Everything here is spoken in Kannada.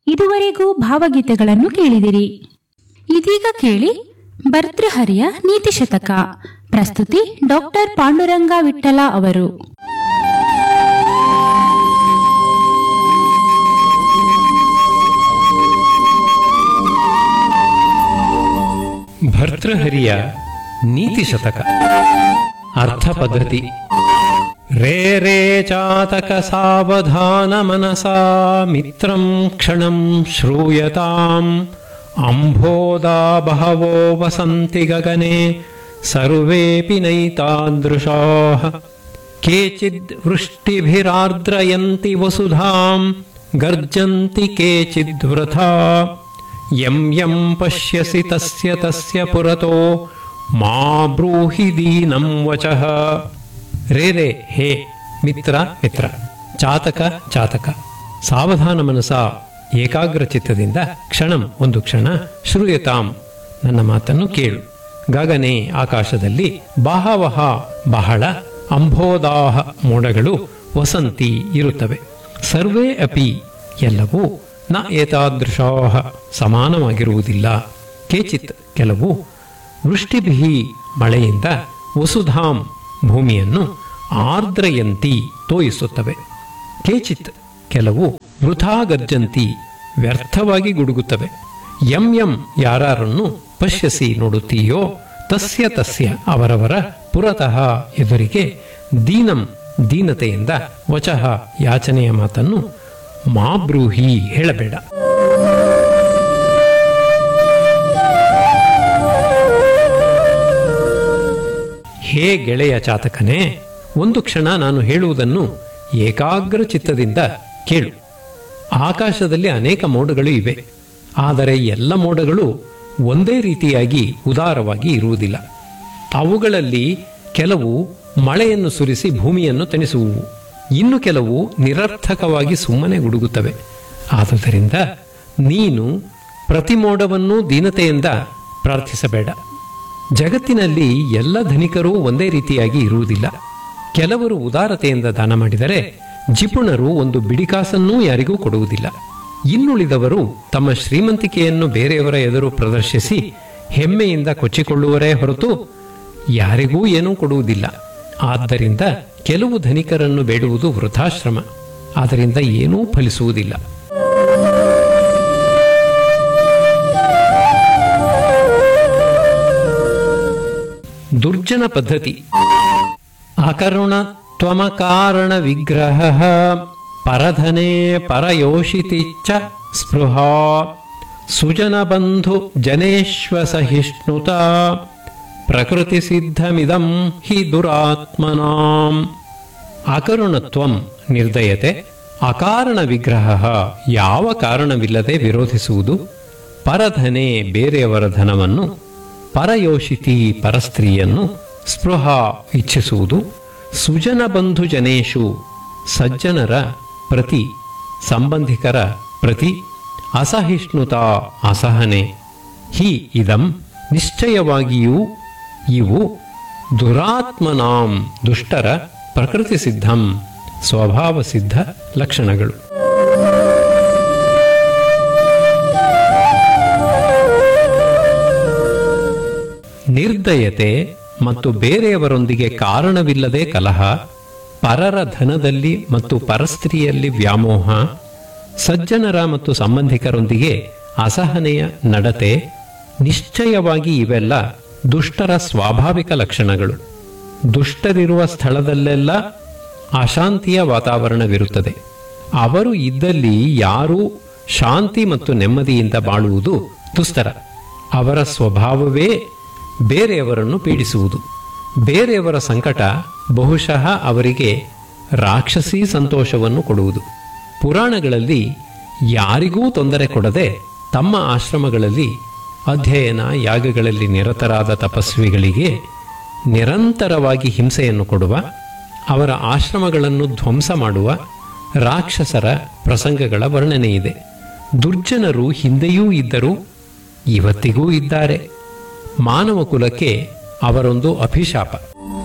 ಇದುವರೆಗೂ ಭಾವಗೀತೆಗಳನ್ನು ಕೇಳಿದಿರಿ ಇದೀಗ ಕೇಳಿ ಭರ್ತೃಹರಿಯ ನೀತಿ ಶತಕ ಪ್ರಸ್ತುತಿ ಡಾಕ್ಟರ್ ಪಾಂಡುರಂಗ ವಿಠಲ ಅವರು ಭರ್ತೃಹರಿಯ ನೀತಿ ಶತಕ ಅರ್ಥ ಪದ್ಧತಿ ರೇ ರೇ ಚಾತಕ ಸಾವಧಾನ ಮನಸಾ ಮಿತ್ರಂ ಕ್ಷಣಂ ಶ್ರೂಯತಾಂ ಅಂಬೋದಾ ಬಹವೋ ವಸಂತಿ ಗಗನೆ ಸರ್ವೇಪಿ ನೈತಾದೃಶಾಃ ಕೇಚಿದ್ ವೃಷ್ಟಿಭಿರಾರ್ದ್ರಯಂತಿ ವಸುಧಾಂ ಗರ್ಜಂತಿ ಕೇಚಿದ್ ವೃಥಾ ಯಂ ಯಂ ಪಶ್ಯಸಿ ತಸ್ಯ ತಸ್ಯ ಪುರತೋ ಮಾ ಬ್ರೂಹಿ ದೀನಂ ವಚಃ ರೇ ರೇ ಹೇ ಮಿತ್ರ ಮಿತ್ರ ಚಾತಕ ಚಾತಕ ಸಾವಧಾನ ಮನಸ ಏಕಾಗ್ರ ಚಿತ್ತದಿಂದ ಕ್ಷಣಂ ಒಂದು ಕ್ಷಣ ಶ್ರೂಯತಾಂ ನನ್ನ ಮಾತನ್ನು ಕೇಳು ಗಗನೆ ಆಕಾಶದಲ್ಲಿ ಬಹವಹ ಬಹಳ ಅಂಬೋದಾಹ ಮೋಡಗಳು ವಸಂತಿ ಇರುತ್ತವೆ ಸರ್ವೇ ಅಪಿ ಎಲ್ಲವೂ ನ ಏತಾದೃಶಾಹ ಸಮಾನವಾಗಿರುವುದಿಲ್ಲ ಕೇಚಿತ್ ಕೆಲವು ವೃಷ್ಟಿಭಿ ಮಳೆಯಿಂದ ವಸುಧಾಂ ಭೂಮಿಯನ್ನು ಆರ್ದ್ರಯಂತಿ ತೋಯಿಸುತ್ತವೆ ಕೇಚಿತ್ ಕೆಲವು ವೃಥಾ ಗರ್ಜಂತಿ ವ್ಯರ್ಥವಾಗಿ ಗುಡುಗುತ್ತವೆ ಯಂ ಯಂ ಯಾರನ್ನು ಪಶ್ಯಸಿ ನೋಡುತ್ತೀಯೋ ತಸ್ಯ ತಸ್ಯ ಅವರವರ ಪುರತಃ ಎದುರಿಗೆ ದೀನಂ ದೀನತೆಯಿಂದ ವಚಃ ಯಾಚನೆಯ ಮಾತನ್ನು ಮಾ ಬ್ರೂಹಿ ಹೇಳಬೇಡ ಹೇ ಗೆಳೆಯ ಚಾತಕನೇ ಒಂದು ಕ್ಷಣ ನಾನು ಹೇಳುವುದನ್ನು ಏಕಾಗ್ರ ಚಿತ್ತದಿಂದ ಕೇಳು ಆಕಾಶದಲ್ಲಿ ಅನೇಕ ಮೋಡಗಳು ಇವೆ ಆದರೆ ಎಲ್ಲ ಮೋಡಗಳು ಒಂದೇ ರೀತಿಯಾಗಿ ಉದಾರವಾಗಿ ಇರುವುದಿಲ್ಲ ಅವುಗಳಲ್ಲಿ ಕೆಲವು ಮಳೆಯನ್ನು ಸುರಿಸಿ ಭೂಮಿಯನ್ನು ತಣಿಸುವುವು ಇನ್ನು ಕೆಲವು ನಿರರ್ಥಕವಾಗಿ ಸುಮ್ಮನೆ ಗುಡುಗುತ್ತವೆ ಆದುದರಿಂದ ನೀನು ಪ್ರತಿ ಮೋಡವನ್ನೂ ದೀನತೆಯಿಂದ ಪ್ರಾರ್ಥಿಸಬೇಡ ಜಗತ್ತಿನಲ್ಲಿ ಎಲ್ಲ ಧನಿಕರೂ ಒಂದೇ ರೀತಿಯಾಗಿ ಇರುವುದಿಲ್ಲ ಕೆಲವರು ಉದಾರತೆಯಿಂದ ದಾನ ಮಾಡಿದರೆ ಜಿಪುಣರು ಒಂದು ಬಿಡಿಕಾಸನ್ನೂ ಯಾರಿಗೂ ಕೊಡುವುದಿಲ್ಲ ಇನ್ನುಳಿದವರು ತಮ್ಮ ಶ್ರೀಮಂತಿಕೆಯನ್ನು ಬೇರೆಯವರ ಎದುರು ಪ್ರದರ್ಶಿಸಿ ಹೆಮ್ಮೆಯಿಂದ ಕೊಚ್ಚಿಕೊಳ್ಳುವರೇ ಹೊರತು ಯಾರಿಗೂ ಏನೂ ಕೊಡುವುದಿಲ್ಲ ಆದ್ದರಿಂದ ಕೆಲವು ಧನಿಕರನ್ನು ಬೇಡುವುದು ವೃಥಾಶ್ರಮ ಆದ್ದರಿಂದ ಏನೂ ಫಲಿಸುವುದಿಲ್ಲ ದುರ್ಜನ ಪದ್ಧತಿ ಅಕರುಣ ತ್ವಮಕಾರಣ ವಿಗ್ರಹ ಪರಧನೆ ಪರಯೋಷಿತಿ ಚ ಸ್ಪೃಹಾ ಸುಜನ ಬಂಧು ಜನೇಶ್ವ ಸಹಿಷ್ಣುತ ಪ್ರಕೃತಿ ಸಿದ್ಧಮಿದಂ ಹಿ ದುರಾತ್ಮನಾಂ ಅಕರುಣತ್ವಂ ನಿರ್ದಯತೆ ಅಕಾರಣ ವಿಗ್ರಹ ಯಾವ ಕಾರಣವಿಲ್ಲದೆ ವಿರೋಧಿಸುವುದು ಪರಧನೆ ಬೇರೆಯವರ ಧನವನ್ನು ಪರಯೋಷಿತಿ ಪರಸ್ತ್ರೀಯನ್ನು ಸ್ಪೃಹ ಇಚ್ಛಿಸುವುದು ಸುಜನ ಬಂಧು ಜನೇಶು ಸಜ್ಜನರ ಪ್ರತಿ ಸಂಬಂಧಿಕರ ಪ್ರತಿ ಅಸಹಿಷ್ಣುತಾ ಅಸಹನೆ ಹಿ ಇದಂ ನಿಶ್ಚಯವಾಗಿಯೂ ಇವು ದುರಾತ್ಮನಾಂ ದುಷ್ಟರ ಪ್ರಕೃತಿ ಸಿದ್ಧಂ ಸ್ವಭಾವ ಸಿದ್ಧ ಲಕ್ಷಣಗಳು ನಿರ್ದಯತೆ ಮತ್ತು ಬೇರೆಯವರೊಂದಿಗೆ ಕಾರಣವಿಲ್ಲದೆ ಕಲಹ ಪರರ ಧನದಲ್ಲಿ ಮತ್ತು ಪರಸ್ತ್ರೀಯಲ್ಲಿ ವ್ಯಾಮೋಹ ಸಜ್ಜನರ ಮತ್ತು ಸಂಬಂಧಿಕರೊಂದಿಗೆ ಅಸಹನೆಯ ನಡತೆ ನಿಶ್ಚಯವಾಗಿ ಇವೆಲ್ಲ ದುಷ್ಟರ ಸ್ವಾಭಾವಿಕ ಲಕ್ಷಣಗಳು ದುಷ್ಟರಿರುವ ಸ್ಥಳದಲ್ಲೆಲ್ಲ ಅಶಾಂತಿಯ ವಾತಾವರಣವಿರುತ್ತದೆ ಅವರು ಇದ್ದಲ್ಲಿ ಯಾರೂ ಶಾಂತಿ ಮತ್ತು ನೆಮ್ಮದಿಯಿಂದ ಬಾಳುವುದು ದುಸ್ತರ ಅವರ ಸ್ವಭಾವವೇ ಬೇರೆಯವರನ್ನು ಪೀಡಿಸುವುದು ಬೇರೆಯವರ ಸಂಕಟ ಬಹುಶಃ ಅವರಿಗೆ ರಾಕ್ಷಸಿ ಸಂತೋಷವನ್ನು ಕೊಡುವುದು ಪುರಾಣಗಳಲ್ಲಿ ಯಾರಿಗೂ ತೊಂದರೆ ಕೊಡದೆ ತಮ್ಮ ಆಶ್ರಮಗಳಲ್ಲಿ ಅಧ್ಯಯನ ಯಾಗಗಳಲ್ಲಿ ನಿರತರಾದ ತಪಸ್ವಿಗಳಿಗೆ ನಿರಂತರವಾಗಿ ಹಿಂಸೆಯನ್ನು ಕೊಡುವ ಅವರ ಆಶ್ರಮಗಳನ್ನು ಧ್ವಂಸ ಮಾಡುವ ರಾಕ್ಷಸರ ಪ್ರಸಂಗಗಳ ವರ್ಣನೆ ಇದೆ ದುರ್ಜನರು ಹಿಂದೆಯೂ ಇದ್ದರು ಇವತ್ತಿಗೂ ಇದ್ದಾರೆ ಮಾನವ ಕುಲಕ್ಕೆ ಅವರೊಂದು ಅಭಿಶಾಪ